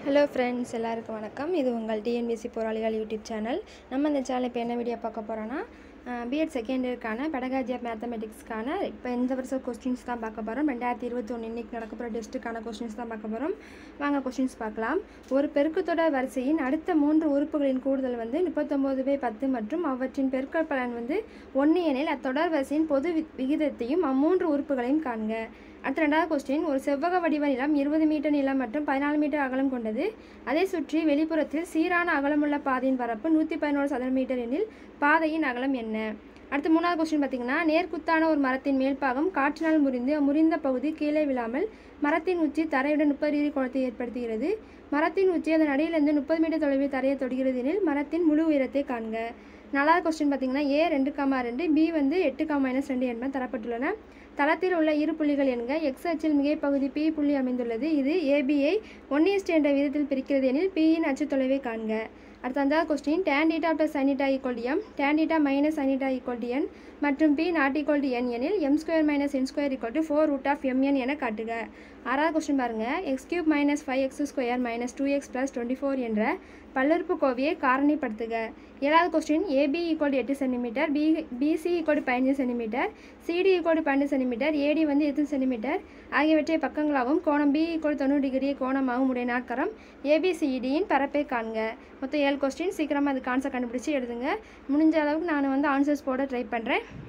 hello friends எல்லாருக்கும் வணக்கம் இது உங்கள் டிஎன்பிஎஸ்சி போராளிகள் யூடியூப் சேனல் நம்ம இந்த சேனல் இப்போ என்ன வீடியோ பார்க்க போகிறோன்னா பிஎட் செகண்ட் இயர்க்கான பெடகாஜி ஆஃப் மேத்தமெட்டிக்ஸ்க்கான இப்போ இந்த வருஷம் கொஸ்டின்ஸ் தான் பார்க்க போகிறோம் ரெண்டாயிரத்தி இருபத்தொன்று இன்றைக்கி நடக்க போகிற டெஸ்ட்டுக்கான கொஸ்டின்ஸ் தான் பார்க்க போகிறோம் வாங்க கொஸ்டின்ஸ் பார்க்கலாம் ஒரு பெருக்குத்தொடர் வரிசையின் அடுத்த மூன்று உறுப்புகளின் கூடுதல் வந்து முப்பத்தொம்போது பை பத்து மற்றும் அவற்றின் பெருக்கல் பலன் வந்து ஒன்று எனில் அத்தொடர் வரிசையின் பொது வி- விகிதத்தையும் அம்மூன்று உறுப்புகளையும் காண்க அடுத்த ரெண்டாவது கொஸ்டின் ஒரு செவ்வக வடிவ நிலம் இருபது மீட்டர் நீளம் மற்றும் பதினாலு மீட்டர் அகலம் கொண்டது அதை சுற்றி வெளிப்புறத்தில் சீரான அகலமுள்ள பாதையின் பரப்பு நூற்றி பதினோரு சதுர மீட்டர் எனில் பாதையின் அகலம் என்ன அடுத்து மூணாவது கொஸ்டின் பார்த்தீங்கன்னா நேர்குத்தான ஒரு மரத்தின் மேல்பாகம் காற்றினால் முறிந்து முறிந்த பகுதி கீழே விழாமல் மரத்தின் உச்சி தரையுடன் முப்பது டிகிரி கோணத்தை ஏற்படுத்துகிறது மரத்தின் உச்சி அதன் அடியிலிருந்து முப்பது மீட்டர் தொலைவில் தரையை தொடுகிறது எனில் மரத்தின் முழு உயரத்தை காண்க நாலாவது கொஸ்டின் பார்த்தீங்கன்னா ஏ ரெண்டு காமா ரெண்டு பி வந்து எட்டு காமா மைனஸ் ரெண்டு என்பன தரப்பட்டுள்ளன தளத்தில் உள்ள இரு புள்ளிகள் என்க எக்ஸ் அச்சில் மிகைப்பகுதி பி புள்ளி அமைந்துள்ளது இது ஏபியை ஒன் இஸ்ட் என்ற விதத்தில் பிரிக்கிறது எனில் பியின் அச்சு தொலைவை காண்க அடுத்த அஞ்சாவது question tan theta plus sin theta equal to M tan theta minus sin theta equal to N மற்றும் P not equal to N எனில் M square minus N square equal to four root of MN என காட்டுக ஆறாவது question பாருங்கள் X cube minus five X square minus two X plus twenty four என்ற பல்லுறுப்புக்கோவையை காரணிப்படுத்துக ஏழாவது கொஸ்டின் ஏபி ஈக்குவல் டு எட்டு centimetre B BC equal to பதினஞ்சு சென்டிமீட்டர் சிடி ஈக்குவல் டு பன்னெண்டு சென்டிமீட்டர் ஏடி வந்து எத்தனை சென்டிமீட்டர் ஆகியவற்றை பக்கங்களாகவும் கோணம் பி ஈக்குவல் தொண்ணூறு டிகிரி கோணமாகவும் உடைய நாட்கரம் ஏபிசிடியின் பரப்பை காண்க மொத்தம் ஏழு கொஸ்டின் சீக்கிரமாக அது கான்செப்ட் கண்டுபிடிச்சி எழுதுங்க முடிஞ்ச அளவுக்கு நான் வந்து ஆன்சர்ஸ் போட ட்ரை பண்ணுறேன்